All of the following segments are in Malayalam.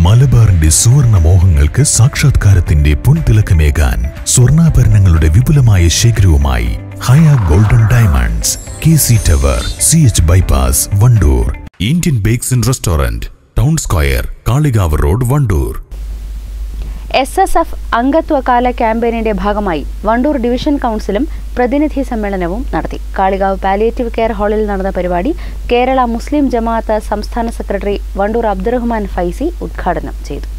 മലബാറിന്റെ സുവർണ മോഹങ്ങൾക്ക് സാക്ഷാത്കാരത്തിന്റെ പൊൻതിളക്കമേകാൻ സ്വർണ്ണാഭരണങ്ങളുടെ വിപുലമായ ശേഖരവുമായി Haya golden diamonds K C tower C H bypass Wandoor Indian bakes and restaurant town square Kalikavu road Wandoor S S F അംഗത്വകാല ക്യാമ്പയിനിന്റെ ഭാഗമായി വണ്ടൂർ ഡിവിഷൻ കൗൺസിലും പ്രതിനിധി സമ്മേളനവും നടത്തി കാളികാവ് പാലിയേറ്റീവ് കെയർ ഹാളിൽ നടന്ന പരിപാടി കേരള മുസ്ലിം ജമാഅത്ത് സംസ്ഥാന സെക്രട്ടറി വണ്ടൂർ അബ്ദുറഹ്മാൻ ഫൈസി ഉദ്ഘാടനം ചെയ്തു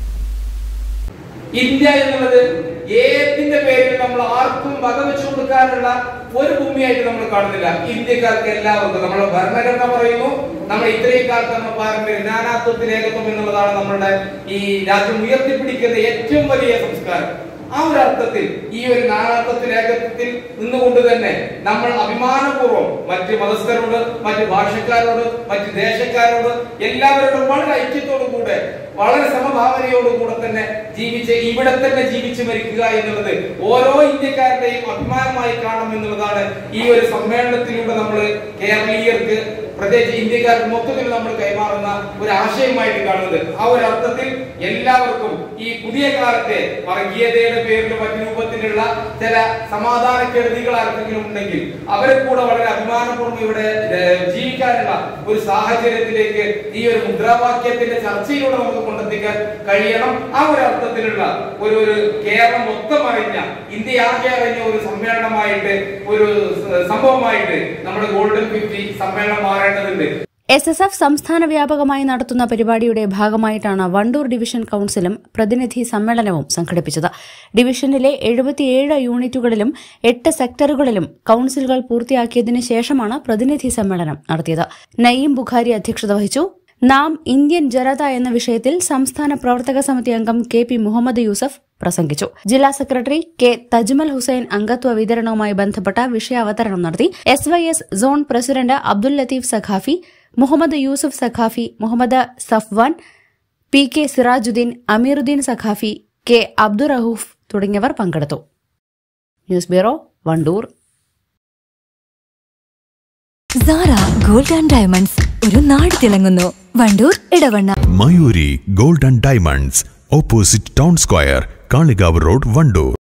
ഇന്ത്യ എന്നുള്ളത് ഏതിന്റെ പേരിൽ നമ്മൾ ആർക്കും വകവെച്ചു കൊടുക്കാനുള്ള ഒരു ഭൂമിയായിട്ട് നമ്മൾ കാണുന്നില്ല ഇന്ത്യക്കാർക്ക് എല്ലാവർക്കും നമ്മുടെ ഭരണഘടന പറയുന്നു നമ്മൾ ഇത്രയും കാലത്ത് നമ്മുടെ പാരമ്പര്യം നാനാത്വത്തിൽ ഏകത്വം എന്നുള്ളതാണ് നമ്മളുടെ ഈ രാജ്യം ഉയർത്തിപ്പിടിക്കുന്ന ഏറ്റവും വലിയ സംസ്കാരം ആ ഒരു അർത്ഥത്തിൽ ഈ ഒരു നാനാത്വത്തിൽ ഏകത്വത്തിൽ നിന്നുകൊണ്ട് തന്നെ നമ്മൾ അഭിമാനപൂർവ്വം മറ്റ് മതസ്ഥരോട് മറ്റ് ഭാഷക്കാരോട് മറ്റ് ദേശക്കാരോട് എല്ലാവരോടും വളരെ ഐക്യത്തോടു കൂടെ വളരെ സമഭാവനയോടും കൂടെ തന്നെ ജീവിച്ച് ഇവിടെ തന്നെ ജീവിച്ചു മരിക്കുക എന്നുള്ളത് ഓരോ ഇന്ത്യക്കാരുടെയും അഭിമാനമായി കാണണം എന്നുള്ളതാണ് ഈ ഒരു സമ്മേളനത്തിലൂടെ നമ്മൾ കേരളീയർക്ക് പ്രത്യേകിച്ച് ഇന്ത്യക്കാർക്ക് മൊത്തത്തിൽ നമ്മൾ കൈമാറുന്ന ഒരു ആശയമായിട്ട് കാണുന്നത് ആ ഒരു അർത്ഥത്തിൽ എല്ലാവർക്കും ഈ പുതിയ കാലത്തെ വർഗീയതയുടെ പേരിൽ മറ്റു രൂപത്തിലുള്ള ചില സമാധാനക്കെടുതികൾ ആർക്കെങ്കിലും ഉണ്ടെങ്കിൽ അവരെ കൂടെ വളരെ അഭിമാനപൂർവ്വം ഇവിടെ ഏഹ്, ജീവിക്കാനുള്ള ഒരു സാഹചര്യത്തിലേക്ക് ഈ ഒരു മുദ്രാവാക്യത്തിന്റെ ചർച്ചയിലൂടെ നമുക്ക് കൊണ്ടെത്തിക്കാൻ കഴിയണം ആ ഒരു അർത്ഥത്തിലുള്ള ഒരു ഒരു കേരളം മൊത്തം അറിഞ്ഞ ഇന്ത്യ ആകെ അറിഞ്ഞ ഒരു സമ്മേളനമായിട്ട് ഒരു സ- സംഭവമായിട്ട് നമ്മുടെ ഗോൾഡൻ ഫിഫ്റ്റി സമ്മേളനം മാറേണ്ടതുണ്ട് എസ് എസ് എഫ് സംസ്ഥാന വ്യാപകമായി നടത്തുന്ന പരിപാടിയുടെ ഭാഗമായിട്ടാണ് വണ്ടൂർ ഡിവിഷൻ കൌൺസിലും പ്രതിനിധി സമ്മേളനവും സംഘടിപ്പിച്ചത് ഡിവിഷനിലെ എഴുപത്തിയേഴ് യൂണിറ്റുകളിലും എട്ട് സെക്ടറുകളിലും കൌൺസിലുകൾ പൂർത്തിയാക്കിയതിനു ശേഷമാണ് പ്രതിനിധി സമ്മേളനം നടത്തിയത് നയീം ബുഖാരി അധ്യക്ഷത വഹിച്ചു നാം ഇന്ത്യൻ ജനത എന്ന വിഷയത്തിൽ സംസ്ഥാന പ്രവർത്തക സമിതി അംഗം കെ പി മുഹമ്മദ് യൂസഫ് പ്രസംഗിച്ചു ജില്ലാ സെക്രട്ടറി കെ തജ്മൽ ഹുസൈൻ അംഗത്വ വിതരണവുമായി ബന്ധപ്പെട്ട വിഷയാവതരണം നടത്തി S Y S zone president Abdul Latheef Saqafi Muhammad Yusuf Saqafi Muhammad Safwan P K Sirajuddin Ameeruddin Saqafi K Abdurahoof തുടങ്ങിയവർ പങ്കെടുത്തു news bureau Wandoor Sara gold and diamonds ഒരു നാട് തിളങ്ങുന്നു Wandoor Edavanna Mayuri gold and diamonds opposite town square Kalikavu road Wandoor